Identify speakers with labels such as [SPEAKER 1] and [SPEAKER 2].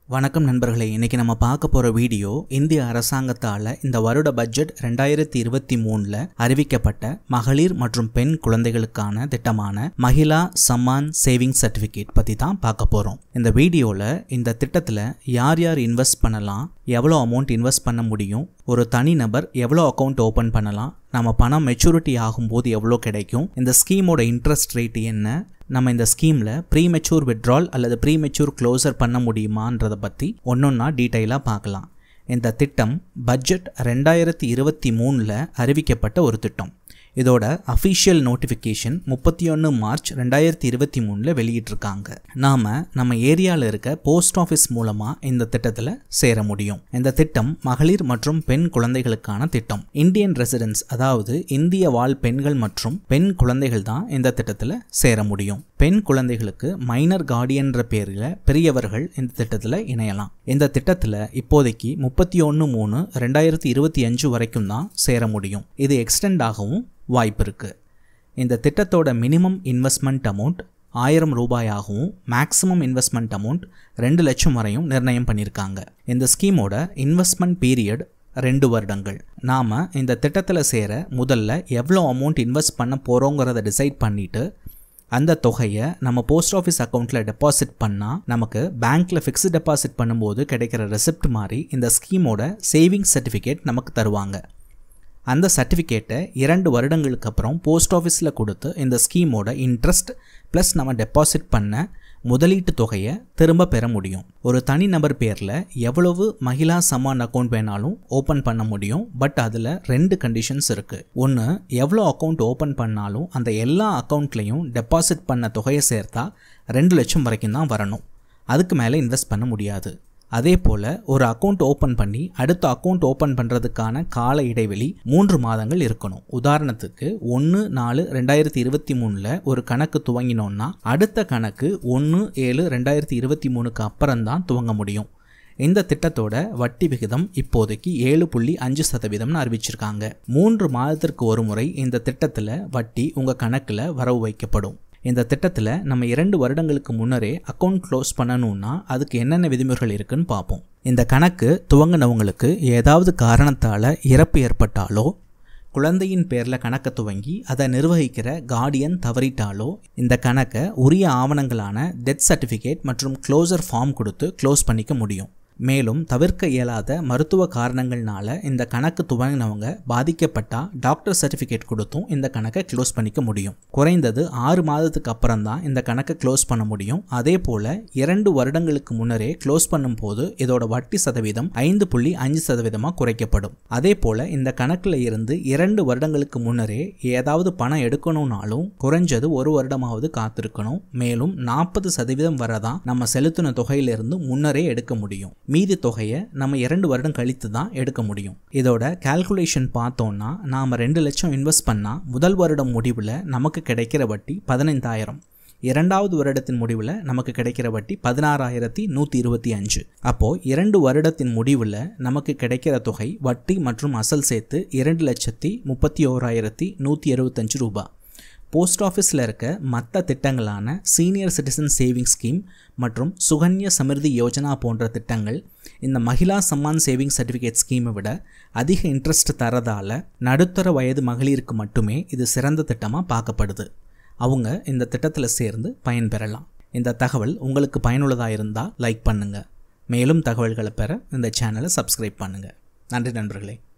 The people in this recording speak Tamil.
[SPEAKER 1] வணக்கம் நண்பர்களே இன்னைக்கு நம்ம பார்க்க போற வீடியோ இந்திய அரசாங்கத்தால இந்த வருட பட்ஜெட் ரெண்டாயிரத்தி இருபத்தி மூணுல அறிவிக்கப்பட்ட மகளிர் மற்றும் பெண் குழந்தைகளுக்கான திட்டமான மகிழா சம்மான் சேவிங் சர்டிபிகேட் பத்தி தான் பார்க்க போறோம் இந்த வீடியோல இந்த திட்டத்துல யார் யார் இன்வெஸ்ட் பண்ணலாம் எவ்வளோ அமௌண்ட் இன்வெஸ்ட் பண்ண முடியும் ஒரு தனிநபர் எவ்வளோ அக்கௌண்ட் ஓப்பன் பண்ணலாம் நம்ம பணம் மெச்சூரிட்டி ஆகும்போது எவ்வளோ கிடைக்கும் இந்த ஸ்கீமோட இன்ட்ரெஸ்ட் ரேட் என்ன நம்ம இந்த ஸ்கீமில் ப்ரீ மெச்சூர் விட்ரால் அல்லது ப்ரீ மெச்சூர் க்ளோசர் பண்ண முடியுமான்றதை பற்றி ஒன்றொன்னா டீட்டெயிலாக பார்க்கலாம் இந்த திட்டம் பட்ஜெட் ரெண்டாயிரத்தி இருபத்தி மூணில் அறிவிக்கப்பட்ட ஒரு திட்டம் இதோட அஃபிஷியல் நோட்டிஃபிகேஷன் முப்பத்தி ஒன்று மார்ச் ரெண்டாயிரத்தி இருபத்தி மூணில் வெளியிட்டிருக்காங்க நாம் நம்ம ஏரியாவில் இருக்க போஸ்ட் ஆஃபீஸ் மூலமாக இந்த திட்டத்தில் சேர முடியும் இந்த திட்டம் மகளிர் மற்றும் பெண் குழந்தைகளுக்கான திட்டம் இந்தியன் ரெசிடென்ஸ் அதாவது இந்திய வாழ் பெண்கள் மற்றும் பெண் குழந்தைகள் தான் இந்த திட்டத்தில் சேர முடியும் பெண் குழந்தைகளுக்கு மைனர் கார்டியன்ற பேரில் பெரியவர்கள் இந்த திட்டத்தில் இணையலாம் இந்த திட்டத்தில் இப்போதைக்கு முப்பத்தி ஒன்று மூணு ரெண்டாயிரத்தி இருபத்தி அஞ்சு வரைக்கும் தான் சேர முடியும் இது எக்ஸ்டெண்ட் ஆகவும் வாய்ப்பு இருக்குது இந்த திட்டத்தோட மினிமம் இன்வெஸ்ட்மெண்ட் அமௌண்ட் ஆயிரம் ரூபாயாகவும் மேக்ஸிமம் இன்வெஸ்ட்மெண்ட் அமௌண்ட் ரெண்டு லட்சம் வரையும் நிர்ணயம் பண்ணியிருக்காங்க இந்த ஸ்கீமோட இன்வெஸ்ட்மெண்ட் பீரியட் ரெண்டு வருடங்கள் நாம் இந்த திட்டத்தில் சேர முதல்ல எவ்வளோ அமௌண்ட் இன்வெஸ்ட் பண்ண போகிறோங்கிறத டிசைட் பண்ணிவிட்டு அந்த தொகையை நம்ம போஸ்ட் ஆஃபீஸ் அக்கௌண்ட்டில் டெபாசிட் பண்ணால் நமக்கு பேங்க்கில் ஃபிக்ஸ்டு டெபாசிட் பண்ணும்போது கிடைக்கிற ரெசிப்ட் மாதிரி இந்த ஸ்கீமோட சேவிங்ஸ் சர்டிஃபிகேட் நமக்கு தருவாங்க அந்த சர்டிஃபிகேட்டை இரண்டு வருடங்களுக்கு அப்புறம் போஸ்ட் ஆஃபீஸில் கொடுத்து இந்த ஸ்கீமோட இன்ட்ரெஸ்ட் ப்ளஸ் நம்ம டெபாசிட் பண்ண முதலீட்டு தொகையை திரும்ப பெற முடியும் ஒரு தனிநபர் பேரில் எவ்வளவு மகிழா சமான் அக்கௌண்ட் வேணாலும் ஓப்பன் பண்ண முடியும் பட் அதில் ரெண்டு கண்டிஷன்ஸ் இருக்குது ஒன்று எவ்வளோ அக்கௌண்ட் ஓப்பன் பண்ணாலும் அந்த எல்லா அக்கௌண்ட்லேயும் டெபாசிட் பண்ண தொகையை சேர்த்தா ரெண்டு லட்சம் வரைக்கும் தான் வரணும் அதுக்கு மேலே இன்வெஸ்ட் பண்ண முடியாது அதே போல் ஒரு அக்கௌண்ட் ஓப்பன் பண்ணி அடுத்த அக்கௌண்ட் ஓப்பன் பண்ணுறதுக்கான கால இடைவெளி மூன்று மாதங்கள் இருக்கணும் உதாரணத்துக்கு ஒன்று நாலு ரெண்டாயிரத்தி இருபத்தி மூணில் ஒரு கணக்கு துவங்கினோன்னா அடுத்த கணக்கு ஒன்று ஏழு ரெண்டாயிரத்தி இருபத்தி மூணுக்கு அப்புறம் தான் துவங்க முடியும் இந்த திட்டத்தோட வட்டி விகிதம் இப்போதைக்கு ஏழு புள்ளி அஞ்சு சதவீதம்னு அறிவிச்சிருக்காங்க மூன்று மாதத்திற்கு ஒரு முறை இந்த திட்டத்தில் வட்டி உங்கள் கணக்கில் வரவு வைக்கப்படும் இந்த திட்டத்தில் நம்ம இரண்டு வருடங்களுக்கு முன்னரே அக்கௌண்ட் க்ளோஸ் பண்ணணும்னா அதுக்கு என்னென்ன விதிமுறைகள் இருக்குன்னு பார்ப்போம் இந்த கணக்கு துவங்கினவங்களுக்கு ஏதாவது காரணத்தால் இறப்பு ஏற்பட்டாலோ குழந்தையின் பேரில் கணக்கை துவங்கி அதை நிர்வகிக்கிற கார்டியன் தவறிட்டாலோ இந்த கணக்கை உரிய ஆவணங்களான டெத் சர்டிஃபிகேட் மற்றும் க்ளோசர் ஃபார்ம் கொடுத்து க்ளோஸ் பண்ணிக்க முடியும் மேலும் தவிர்க்க இயலாத மருத்துவ காரணங்கள்னால இந்த கணக்கு துவங்கினவங்க பாதிக்கப்பட்டா டாக்டர் சர்டிஃபிகேட் கொடுத்தும் இந்த கணக்கை க்ளோஸ் பண்ணிக்க முடியும் குறைந்தது ஆறு மாதத்துக்கு அப்புறம் தான் இந்த கணக்கை க்ளோஸ் பண்ண முடியும் அதே போல் இரண்டு வருடங்களுக்கு முன்னரே க்ளோஸ் பண்ணும்போது இதோட வட்டி சதவீதம் ஐந்து புள்ளி அஞ்சு சதவீதமாக குறைக்கப்படும் அதே போல் இந்த கணக்கில் இருந்து இரண்டு வருடங்களுக்கு முன்னரே ஏதாவது பணம் எடுக்கணும்னாலும் குறைஞ்சது ஒரு வருடமாவது காத்திருக்கணும் மேலும் நாற்பது சதவீதம் வரதான் நம்ம செலுத்தின தொகையிலிருந்து முன்னரே எடுக்க முடியும் மீதி தொகையை நம்ம இரண்டு வருடம் கழித்து தான் எடுக்க முடியும் இதோட கால்குலேஷன் பார்த்தோம்னா நாம் ரெண்டு லட்சம் இன்வெஸ்ட் பண்ணால் முதல் வருடம் முடிவில் நமக்கு கிடைக்கிற வட்டி பதினைந்தாயிரம் இரண்டாவது வருடத்தின் முடிவில் நமக்கு கிடைக்கிற வட்டி பதினாறாயிரத்தி நூற்றி இருபத்தி அஞ்சு அப்போது இரண்டு வருடத்தின் முடிவில் நமக்கு கிடைக்கிற தொகை வட்டி மற்றும் அசல் சேர்த்து இரண்டு லட்சத்தி முப்பத்தி ஓராயிரத்தி நூற்றி எழுபத்தஞ்சு ரூபாய் போஸ்ட் ஆஃபீஸில் இருக்க மற்ற திட்டங்களான சீனியர் சிட்டிசன் சேவிங் ஸ்கீம் மற்றும் சுகன்ய சமிருதி யோஜனா போன்ற திட்டங்கள் இந்த மகிழா சம்மான் சேவிங் சர்டிஃபிகேட் ஸ்கீமை விட அதிக இன்ட்ரெஸ்ட் தரதால் நடுத்தர வயது மகளிருக்கு மட்டுமே இது சிறந்த திட்டமாக பார்க்கப்படுது அவங்க இந்த திட்டத்தில் சேர்ந்து பயன்பெறலாம் இந்த தகவல் உங்களுக்கு பயனுள்ளதாக இருந்தால் லைக் பண்ணுங்கள் மேலும் தகவல்களை பெற இந்த சேனலை சப்ஸ்கிரைப் பண்ணுங்கள் நன்றி நண்பர்களே